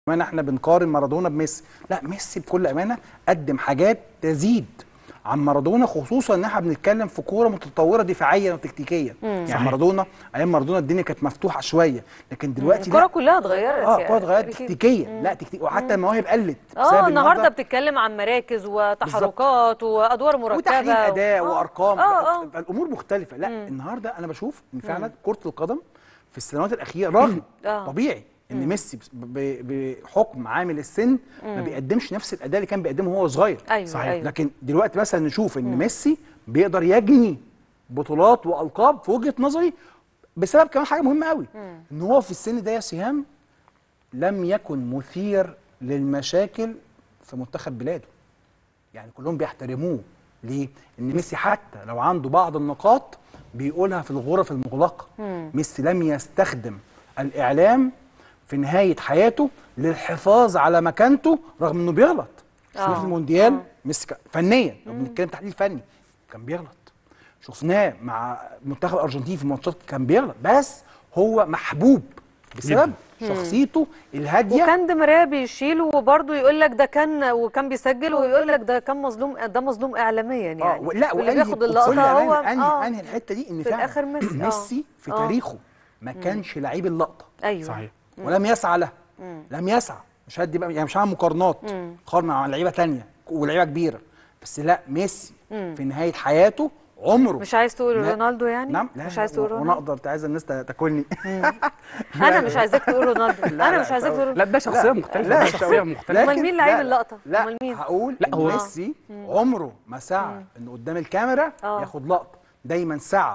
كمان احنا بنقارن مارادونا بميسي لا ميسي بكل امانه قدم حاجات تزيد عن مارادونا خصوصا ان احنا بنتكلم في كوره متطوره دفاعيا وتكتيكيا يعني مارادونا ايام مارادونا الدنيا كانت مفتوحه شويه لكن دلوقتي الكرة لا كلها اتغيرت اه يعني الكوره اتغيرت أكيد. تكتيكيا لا تكتيك وحتى المواهب قلت بسبب اه النهارده النهاردة بتتكلم عن مراكز وتحركات وادوار مركبه وتحليل اداء آه. وارقام اه اه الامور مختلفه لا النهارده انا بشوف ان فعلا كره القدم في السنوات الاخيره رغم آه. طبيعي ان ميسي بس- ب- بحكم عامل السن ما بيقدمش نفس الاداء اللي كان بيقدمه وهو صغير أيوة، صحيح أيوة. لكن دلوقتي مثلا نشوف ان ميسي بيقدر يجني بطولات والقاب في وجهه نظري بسبب كمان حاجه مهمه قوي ان هو في السن ده يا سهام لم يكن مثير للمشاكل في منتخب بلاده يعني كلهم بيحترموه ليه؟ ان ميسي حتى لو عنده بعض النقاط بيقولها في الغرف المغلقه ميسي لم يستخدم الاعلام في نهايه حياته للحفاظ على مكانته رغم انه بيغلط شفنا آه. في المونديال ميسي كان- فنيا لو بنتكلم تحليل فني كان بيغلط شفناه مع منتخب الارجنتين في ماتشات كان بيغلط بس هو محبوب بسبب شخصيته الهاديه وكان دي ماريا بيشيل وبرضه يقول لك ده كان وكان بيسجل ويقول لك ده كان مظلوم ده مظلوم اعلاميا يعني اه و- لا واللي وأنهي- بياخد بكل اللقطه أمانة هو انهي آه. انهي الحته دي ان في فعلا الآخر ميسي. آه. ميسي في آه. تاريخه ما كانش لعيب اللقطه ايوه صحيح ولم يسعى لها لم يسعى مش هدي بقى يعني مش هعمل مقارنات قارن مع لعيبه تانية ولعيبه كبيره بس لا ميسي في نهايه حياته عمره مش عايز تقول لا. رونالدو يعني نعم لا مش عايز تقول وانا رونالدو اقدر انت عايز الناس تاكلني انا مش عايزاك تقول رونالدو لا، انا لا، مش عايزاك تقول رونالدو لا ده شخصيه مختلفه لا، ده مش شخصيه هقول. مختلفه أمال لكن- مين لعيب لا، اللقطة؟ لا أمال مين؟ هقول لا، لا هو- هو ميسي عمره ما سعى انه قدام الكاميرا آه. ياخد لقطه دايما سعى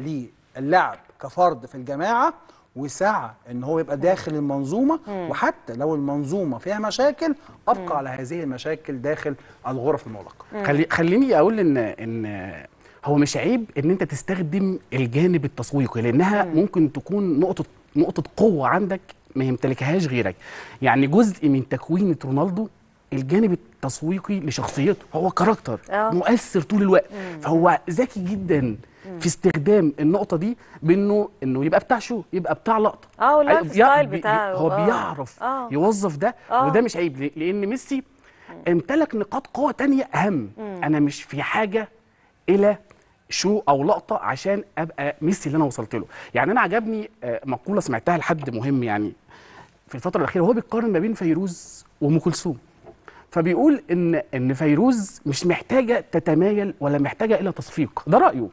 للعب كفرد في الجماعه وسعى ان هو يبقى داخل المنظومه وحتى لو المنظومه فيها مشاكل ابقى على هذه المشاكل داخل الغرف المغلقه خلي خليني اقول ان ان هو مش عيب ان انت تستخدم الجانب التسويقي لانها ممكن تكون نقطه نقطه قوه عندك ما يمتلكهاش غيرك يعني جزء من تكوين رونالدو الجانب التسويقي لشخصيته هو كاركتر آه. مؤثر طول الوقت فهو ذكي جدا في استخدام النقطه دي بانه انه يبقى بتاع شو يبقى بتاع لقطه اه واللايف بي- ستايل بي- بتاعه هو آه. بيعرف آه. يوظف ده آه. وده مش عيب ليه؟ لان ميسي امتلك نقاط قوه تانية اهم انا مش في حاجه الى شو او لقطه عشان ابقى ميسي اللي انا وصلت له يعني انا عجبني آه، مقوله سمعتها لحد مهم يعني في الفتره الاخيره وهو بيقارن ما بين فيروز وام كلثوم فبيقول ان ان فيروز مش محتاجه تتمايل ولا محتاجه الى تصفيق ده رايه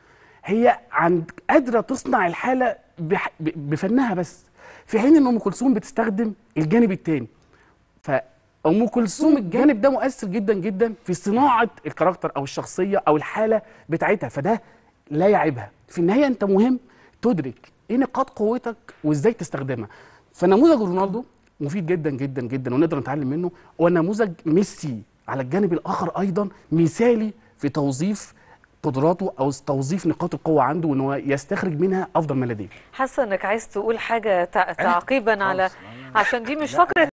هي عند قادره تصنع الحاله بح- ب- بفنها بس في حين ان ام كلثوم بتستخدم الجانب الثاني فام كلثوم الجانب ده مؤثر جدا جدا في صناعه الكاركتر او الشخصيه او الحاله بتاعتها فده لا يعيبها في النهايه انت مهم تدرك ايه نقاط قوتك وازاي تستخدمها فنموذج رونالدو مفيد جدا جدا جدا ونقدر نتعلم منه ونموذج ميسي على الجانب الاخر ايضا مثالي في توظيف قدراته او توظيف نقاط القوه عنده وان هو يستخرج منها افضل ما لديه حاسه انك عايز تقول حاجه تع- تعقيبا على خلاص. عشان دي مش لا، فقره